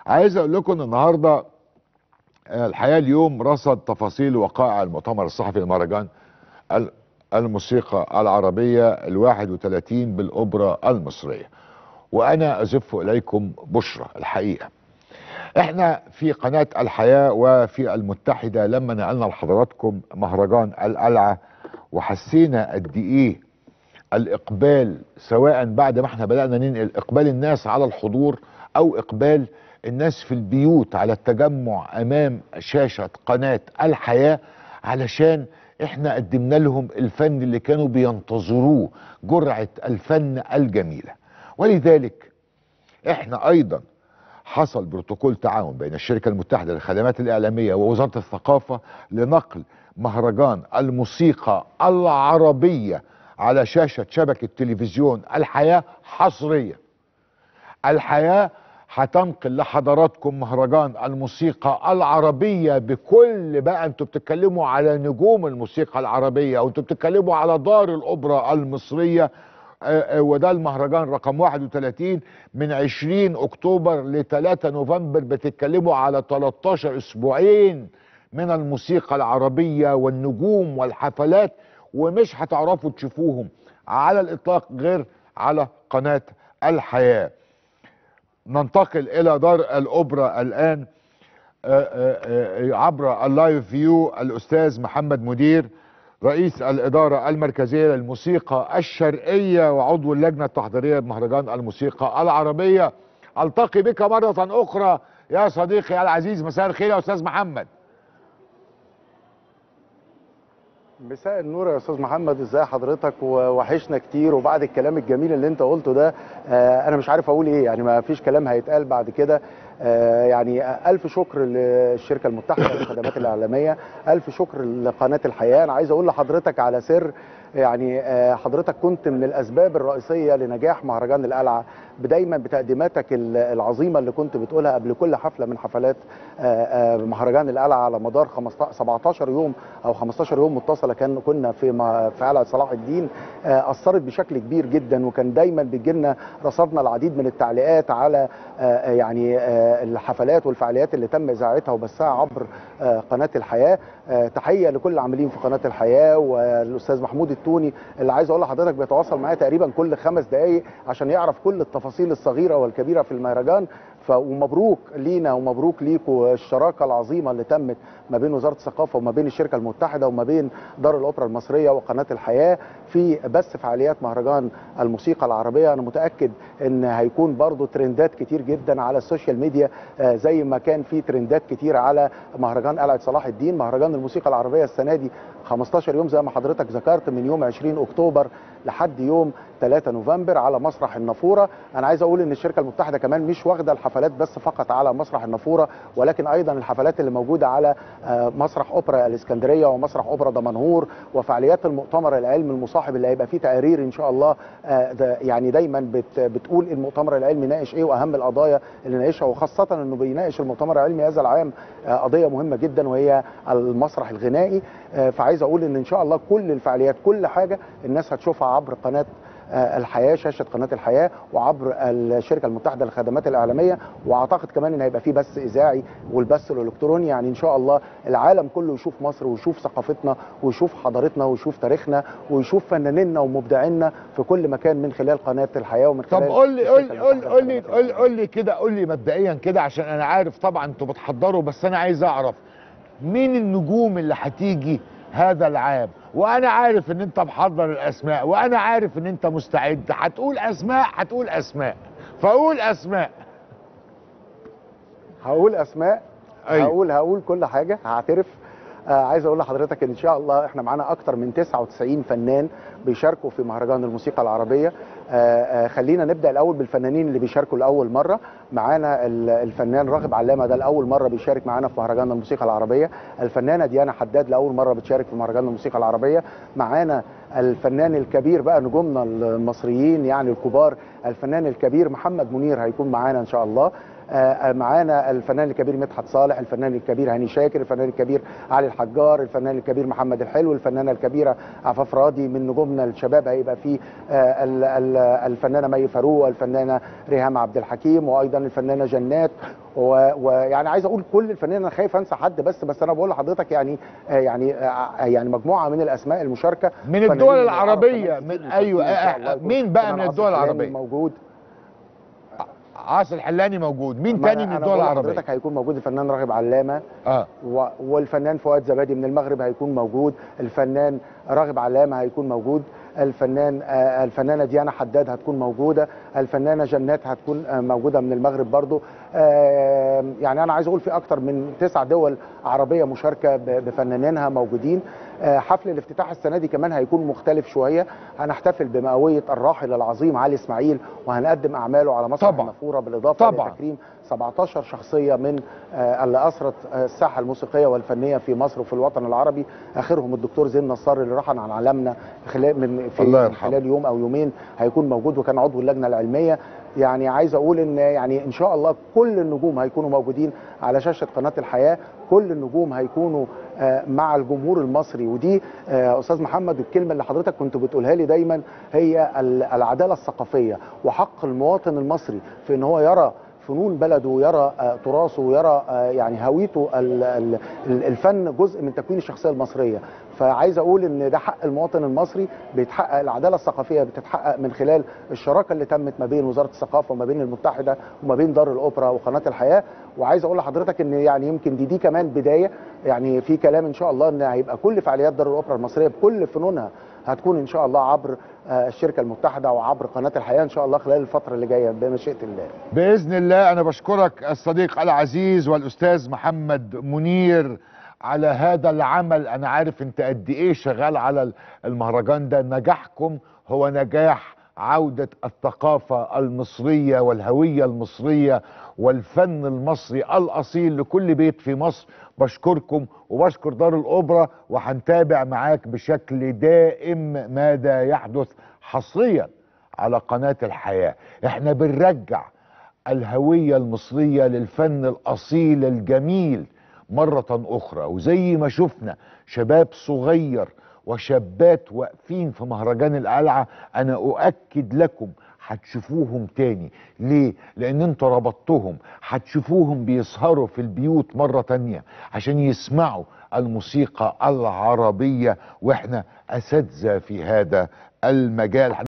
عايز اقول لكم ان النهارده آه، الحياه اليوم رصد تفاصيل وقائع المؤتمر الصحفي لمهرجان ال- الموسيقى العربيه الواحد وثلاثين بالاوبرا المصريه وانا ازف اليكم بشرى الحقيقه احنا في قناه الحياه وفي المتحده لما نقلنا لحضراتكم مهرجان القلعه وحسينا قد ايه الاقبال سواء بعد ما احنا بدانا ننقل اقبال الناس على الحضور او اقبال الناس في البيوت على التجمع امام شاشه قناه الحياه علشان احنا قدمنا لهم الفن اللي كانوا بينتظروه جرعه الفن الجميله ولذلك احنا ايضا حصل بروتوكول تعاون بين الشركه المتحده للخدمات الاعلاميه ووزاره الثقافه لنقل مهرجان الموسيقى العربيه على شاشه شبكه تلفزيون الحياه حصريا. الحياه هتنقل لحضراتكم مهرجان الموسيقى العربيه بكل بقى انتوا بتتكلموا على نجوم الموسيقى العربيه او انتوا بتتكلموا على دار الاوبرا المصريه آه، آه، وده المهرجان رقم 31 من 20 اكتوبر ل 3 نوفمبر بتتكلموا على 13 اسبوعين من الموسيقى العربيه والنجوم والحفلات ومش هتعرفوا تشوفوهم على الاطلاق غير على قناه الحياه. ننتقل الى دار الاوبرا الان آه، آه، آه، عبر اللايف فيو الاستاذ محمد مدير رئيس الإدارة المركزية للموسيقى الشرقية وعضو اللجنة التحضيرية بمهرجان الموسيقى العربية ألتقي بك مرة أخرى يا صديقي العزيز مساء الخير يا أستاذ محمد مساء النور يا استاذ محمد ازاي حضرتك ووحشنا كتير وبعد الكلام الجميل اللي انت قلته ده آه، انا مش عارف اقول ايه يعني ما فيش كلام هيتقال بعد كده آه، يعني الف شكر للشركه المتحده للخدمات الاعلاميه الف شكر لقناه الحياه انا عايز اقول لحضرتك على سر يعني آه، حضرتك كنت من الاسباب الرئيسيه لنجاح مهرجان القلعه دايما بتقديماتك ال- العظيمه اللي كنت بتقولها قبل كل حفله من حفلات آه، آه، مهرجان القلعه على مدار 15 17 يوم او 15 يوم متصله كان كنا في م- في قلعه صلاح الدين آه، اثرت بشكل كبير جدا وكان دايما بيجي لنا رصدنا العديد من التعليقات على آه، يعني آه، الحفلات والفعاليات اللي تم اذاعتها وبثها عبر آه، قناه الحياه آه، تحيه لكل العاملين في قناه الحياه والاستاذ محمود التوني اللي عايز اقول لحضرتك بيتواصل معايا تقريبا كل خمس دقائق عشان يعرف كل التفاصيل الصغيره والكبيره في المهرجان ف ومبروك لينا ومبروك ليكوا الشراكه العظيمه اللي تمت ما بين وزاره الثقافه وما بين الشركه المتحده وما بين دار الاوبرا المصريه وقناه الحياه في بث فعاليات مهرجان الموسيقى العربيه انا متاكد ان هيكون برضو ترندات كتير جدا على السوشيال ميديا آه، زي ما كان في ترندات كتير على مهرجان قلعه صلاح الدين مهرجان الموسيقى العربيه السنه دي 15 يوم زي ما حضرتك ذكرت من يوم 20 اكتوبر لحد يوم 3 نوفمبر على مسرح النافوره انا عايز اقول ان الشركه المتحده كمان مش واخده الحفلات بس فقط على مسرح النافوره ولكن ايضا الحفلات اللي موجوده على آه، مسرح اوبرا الاسكندريه ومسرح اوبرا دمنهور وفعاليات المؤتمر العلمي المصاحب اللي هيبقى فيه تقارير ان شاء الله آه، ده يعني دايما بت بتقول المؤتمر العلمي ناقش ايه واهم القضايا اللي ناقشها وخاصه انه بيناقش المؤتمر العلمي هذا العام آه، قضيه مهمه جدا وهي المسرح الغنائي آه، فعايز اقول ان ان شاء الله كل الفعاليات كل حاجه الناس هتشوفها عبر قناه آه، الحياه شاشه قناه الحياه وعبر الشركه المتحده للخدمات الاعلاميه واعتقد كمان ان هيبقى في بث اذاعي والبث الالكتروني يعني ان شاء الله العالم كله يشوف مصر ويشوف ثقافتنا ويشوف حضارتنا ويشوف تاريخنا ويشوف فنانينا ومبدعينا في كل مكان من خلال قناه الحياه ومن طب خلال قول لي قول الشركة لي قول المتحدة لي قول لي للخدمات قول لي كده قول لي مبدئيا كده عشان انا عارف طبعا انتوا بتحضروا بس انا عايز اعرف مين النجوم اللي هتيجي هذا العام وانا عارف ان انت محضر الاسماء وانا عارف ان انت مستعد هتقول اسماء هتقول اسماء فقول اسماء هقول اسماء أيوة. هقول هقول كل حاجه هعترف آه عايز اقول لحضرتك ان شاء الله احنا معانا اكتر من 99 فنان بيشاركوا في مهرجان الموسيقى العربيه آه آه خلينا نبدا الاول بالفنانين اللي بيشاركوا لاول مره معانا ال- الفنان راغب علامه ده لاول مره بيشارك معانا في مهرجان الموسيقى العربيه الفنانه ديانا حداد لاول مره بتشارك في مهرجان الموسيقى العربيه معانا الفنان الكبير بقى نجومنا المصريين يعني الكبار الفنان الكبير محمد منير هيكون معانا ان شاء الله آه، معانا الفنان الكبير مدحت صالح الفنان الكبير هاني شاكر الفنان الكبير علي الحجار الفنان الكبير محمد الحلو الفنانه الكبيره عفاف راضي من نجومنا الشباب هيبقى فيه آه، ال- ال- الفنانه مي فاروق الفنانه ريهام عبد الحكيم وايضا الفنانه جنات و- ويعني عايز اقول كل الفنانين انا خايف انسى حد بس بس انا بقول لحضرتك يعني آه، يعني آه، يعني مجموعه من الاسماء المشاركه من فنانين الدول العرب العربيه كمان من كتير ايوه مشاركين إن شاء آه، الله. آه، يكون مين بقى كمان من عاصم الدول حلاني العربيه موجود عاصي الحلاني موجود مين ما تاني أنا- من أنا الدول بقول العربيه لحضرتك هيكون موجود الفنان راغب علامه اه و- والفنان فؤاد زبادي من المغرب هيكون موجود الفنان راغب علامه هيكون موجود الفنان آه، الفنانه ديانا حداد هتكون موجوده الفنانه جنات هتكون آه، موجوده من المغرب برضو آه، يعني انا عايز اقول في اكتر من تسع دول عربيه مشاركه ب- بفنانينها موجودين آه، حفل الافتتاح السنه دي كمان هيكون مختلف شويه هنحتفل بمئويه الراحل العظيم علي اسماعيل وهنقدم اعماله على مسرح طبعا. النافوره بالاضافه طبعا. لتكريم 17 شخصيه من آه، اللي اثرت آه، الساحه الموسيقيه والفنيه في مصر وفي الوطن العربي اخرهم الدكتور زين نصار اللي رحل عن عالمنا خلال من في الله من يرحمه. خلال يوم او يومين هيكون موجود وكان عضو اللجنه العلميه يعني عايز اقول ان يعني ان شاء الله كل النجوم هيكونوا موجودين على شاشه قناه الحياه كل النجوم هيكونوا آه، مع الجمهور المصري ودي آه، استاذ محمد الكلمه اللي حضرتك كنت بتقولها لي دايما هي ال- العداله الثقافيه وحق المواطن المصري في ان هو يرى فنون بلده ويرى آه، تراثه ويرى آه، يعني هويته ال- ال- ال- الفن جزء من تكوين الشخصيه المصريه فعايز اقول ان ده حق المواطن المصري بيتحقق العداله الثقافيه بتتحقق من خلال الشراكه اللي تمت ما بين وزاره الثقافه وما بين المتحده وما بين دار الاوبرا وقناه الحياه وعايز اقول لحضرتك ان يعني يمكن دي دي كمان بدايه يعني في كلام ان شاء الله ان هيبقى كل فعاليات دار الاوبرا المصريه بكل فنونها هتكون ان شاء الله عبر آه، الشركه المتحده وعبر قناه الحياه ان شاء الله خلال الفتره اللي جايه بمشيئه الله باذن الله انا بشكرك الصديق العزيز والاستاذ محمد منير على هذا العمل انا عارف انت قد ايه شغال على المهرجان ده نجاحكم هو نجاح عودة الثقافة المصرية والهوية المصرية والفن المصري الأصيل لكل بيت في مصر بشكركم وبشكر دار الأوبرا وهنتابع معاك بشكل دائم ماذا يحدث حصريا على قناة الحياة احنا بنرجع الهوية المصرية للفن الأصيل الجميل مرة أخرى وزي ما شفنا شباب صغير وشابات واقفين في مهرجان القلعة أنا أؤكد لكم هتشوفوهم تاني ليه؟ لأن انتوا ربطتهم هتشوفوهم بيسهروا في البيوت مرة تانية عشان يسمعوا الموسيقى العربية واحنا أساتذة في هذا المجال